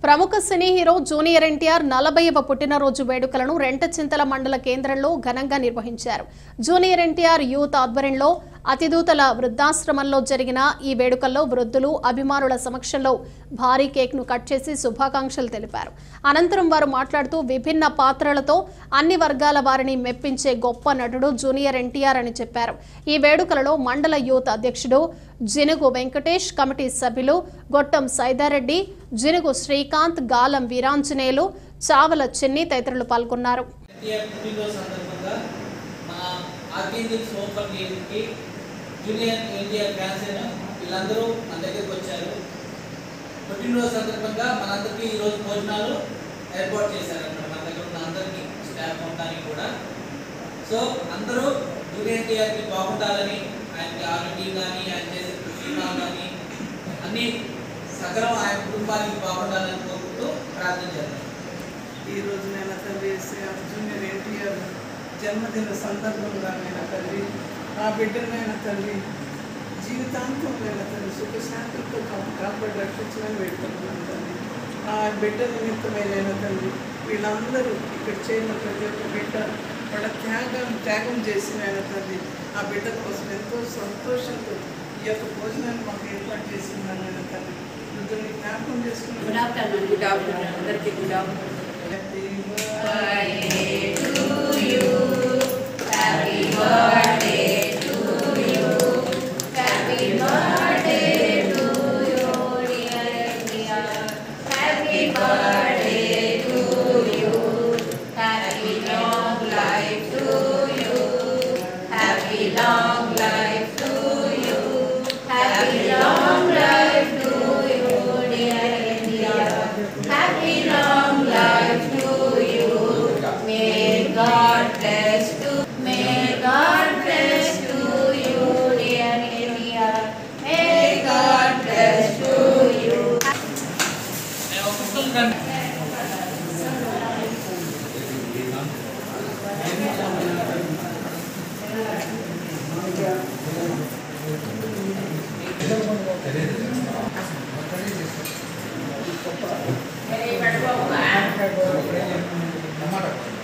ప్రముఖ cine hero junior NTR నలభైవ పుట్టినరోజు వేడుకలను రెంటచింతల మండల కేంద్రంలో ఘనంగా నిర్వహించారు జూనియర్ ఎన్టీఆర్ యూత్ ఆధ్వర్యంలో అతిదూతల వృద్ధాశ్రమంలో జరిగిన ఈ వేడుకల్లో వృద్ధులు అభిమానుల సమక్షంలో భారీ కేక్ను కట్ చేసి శుభాకాంక్షలు తెలిపారు అనంతరం వారు మాట్లాడుతూ విభిన్న పాత్రలతో అన్ని వర్గాల వారిని మెప్పించే గొప్ప నటుడు జూనియర్ ఎన్టీఆర్ అని చెప్పారు ఈ వేడుకలలో మండల యూత్ అధ్యక్షుడు జినుగు వెంకటేష్ కమిటీ సభ్యులు గొట్టం సైదారెడ్డి జినుగు శ్రీకాంత్ గాలం వీరాంజనేయులు చావల చిన్ని తదితరులు పాల్గొన్నారు ఎన్టీఆర్ పుట్టినరోజు సందర్భంగా మన ఆర్కేంజిల్ సోపర్ కి జూనియర్ ఎన్టీఆర్ ఫ్యాన్స్ అయిన వీళ్ళందరూ మన దగ్గరికి వచ్చారు పుట్టినరోజు సందర్భంగా మనందరికీ ఈరోజు భోజనాలు ఏర్పాటు చేశారు అన్నమాట మన దగ్గర ఉన్న అందరికీ స్టాఫ్ మొత్తానికి కూడా సో అందరూ జూనియర్ ఎన్టీఆర్కి బాగుండాలని ఆయనకి ఆరోగ్యం కానీ ఆయన చేసే కృషి కానీ అన్ని సకలం ఆయన కుటుంబానికి బాగుండాలని కోరుకుంటూ ప్రార్థన చేద్దాం ఈ రోజు నేను తండ్రి శ్రీ- జూనియర్ ఎన్టీఆర్ జన్మదిన సందర్భంగా నేను తండ్రి ఆ బిడ్డనైన తండ్రి జీవితాంతం నేను తండ్రి సుఖశాంతులతో కా- కాపాడి రక్షించమని వేడుకుంటున్నాను తండ్రి ఆ బిడ్డ నిమిత్తమైన తండ్రి వీళ్ళందరూ ఇక్కడ చేరిన ప్రతి ఒక్క బిడ్డ వాళ్ళ త్యాగం త్యాగం చేసిన ఆయన తండ్రి ఆ బిడ్డ కోసం ఎంతో సంతోషంతో ఈ యొక్క భోజనాన్ని మాకు ఏర్పాటు చేసిందని ఆయన తండ్రి వృద్ధుల్ని జ్ఞాపకం గుడ్ చేసుకుని ఆఫ్టర్నూన్ గుడ్ ఆఫ్టర్నూన్ అందరికీ good afternoon Long life to you. Happy long life to you, dear India. Happy long life to you. May God bless to. May God bless to you, dear India. May God bless to you. నేను ఒక పుస్తకం కన్- Very good.